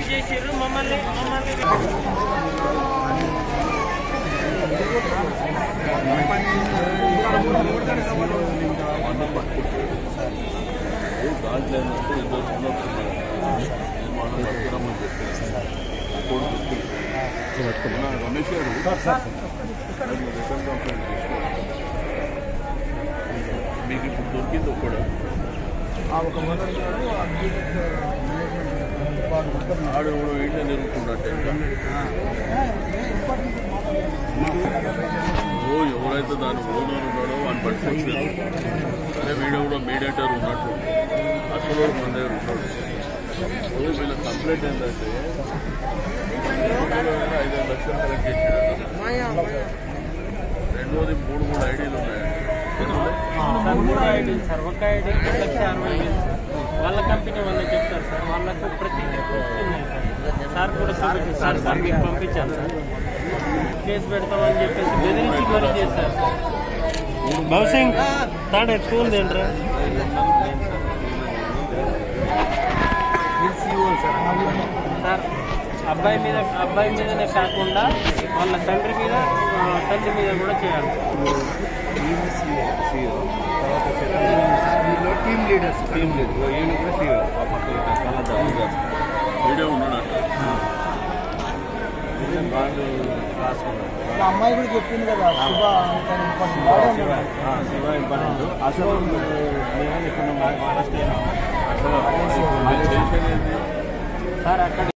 చేసిర్రు మమ్మల్ని మమ్మల్ని దాంట్లో ఏంటంటే ఇద్దరు చిన్నప్పుడు నేను మనం పట్టుకురమ్మని చెప్పాను కొడుకు నా రమేష్ గారు అది రిటర్న్ కంప్లైంట్ చేసుకో మీకు ఇప్పుడు దొరికింది ఒక్కడ ఆడు ఎవడో ఏంటో నిలుపుకున్నట్టే ఇంకా ఓ ఎవరైతే దాని ఓనర్ ఉన్నాడో వాడిని పట్టుకొచ్చారు అదే వీడియో కూడా మీడియేటర్ ఉన్నట్టు అసలు వాడు మన దగ్గర ఉంటాడు ఓ వీళ్ళ కంప్లైంట్ ఏంటంటే ఐదు ఐదు లక్షలు కలెక్ట్ చేసాడు రెండోది మూడు మూడు ఐడీలు ఉన్నాయి సార్ మూడు ఐడీలు సార్ ఒక ఐడీ లక్ష అరవై వేలు సార్ వాళ్ళ కంపెనీ వాళ్ళకి చెప్తారు సార్ వాళ్ళకు ప్రతి ప్రూఫ్స్ ఉన్నాయి సార్ సార్ కూడా చూపించారు సార్ సార్ మీకు పంపించాను సార్ కేసు పెడతామని చెప్పేసి బెదిరించి మరి చేశారు సార్ బౌసింగ్ తాడే ఫోన్ ఏంట్రా సార్ అబ్బాయి మీద అబ్బాయి మీదనే కాకుండా వాళ్ళ తండ్రి మీద ఆ, తండ్రి మీద కూడా చేయాలి టీమ్ లీడర్స్ టీమ్ లీడర్ ఈయన కూడా సీఓ వీడియో ఉన్నాడంట వాళ్ళు రాసుకున్నారు అమ్మాయి కూడా చెప్పింది కదా శుభ శివ శివ ఇంపార్టెంట్ అసలు మేము ఇక్కడ మహారాష్ట్ర చేసేది సార్ అక్కడ